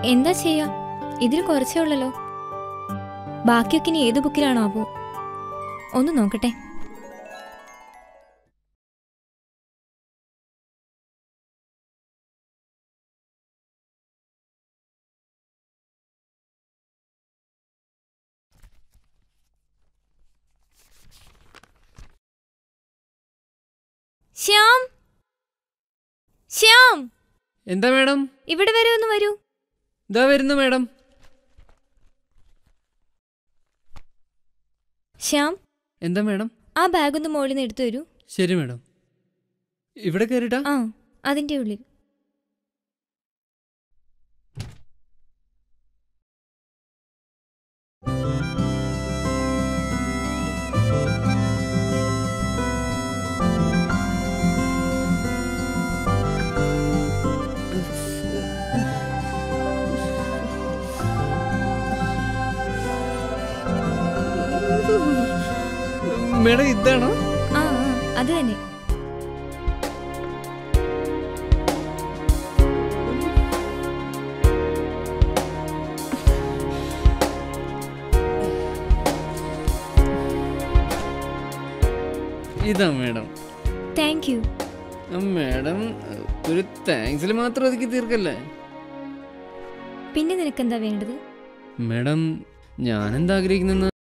എന്താ ചെയ്യാ ഇതിൽ കുറച്ചേ ഉള്ളല്ലോ ബാക്കിയൊക്കെ ഇനി ഏത് ബുക്കിലാണാവോ ഒന്ന് നോക്കട്ടെ ശ്യാം ശ്യാം എന്താ മാഡം ഇവിടെ വരെ ഒന്ന് വരൂ ഇതാ വരുന്നു മാഡം ശ്യാം എന്താ മാഡം ആ ബാഗ് ഒന്ന് മുകളിൽ നിന്ന് എടുത്തു തരൂ ശരി മാഡം ഇവിടെ കയറിട്ടാ ആ അതിന്റെ ഉള്ളിൽ മാഡം ഇതാണോ ആ ആ അത് തന്നെ ഇതാ മാഡം താങ്ക് യു ആ, മാഡം ഒരു താങ്ക്സിൽ മാത്രം ഒതുക്കി തീർക്കല്ലേ പിന്നെ നിനക്കെന്താ വേണ്ടത് മാഡം ഞാൻ എന്താ ആഗ്രഹിക്കുന്നെന്ന്